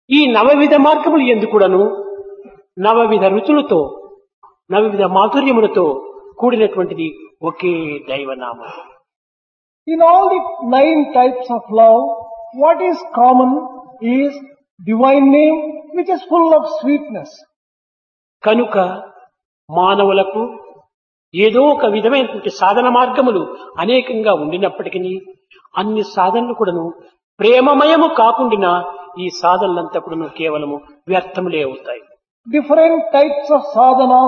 ఈ నవవిధ మార్గములు ఎందుకుడను నవవిధ రుచులతో నవవిధ మాధుర్యములతో కూడినటువంటిది ఒకే దైవనామం In all the nine types of love, what is common is divine name which is full of sweetness. కనుక మానవులకు ఏదో ఒక విధమైనటువంటి సాధన మార్గములు అనేకంగా ఉండినప్పటికీ అన్ని సాధనలు కూడాను ప్రేమమయము కాకుండా ఈ సాధనలంతా కూడాను కేవలము వ్యర్థములే అవుతాయి Different types of sadhana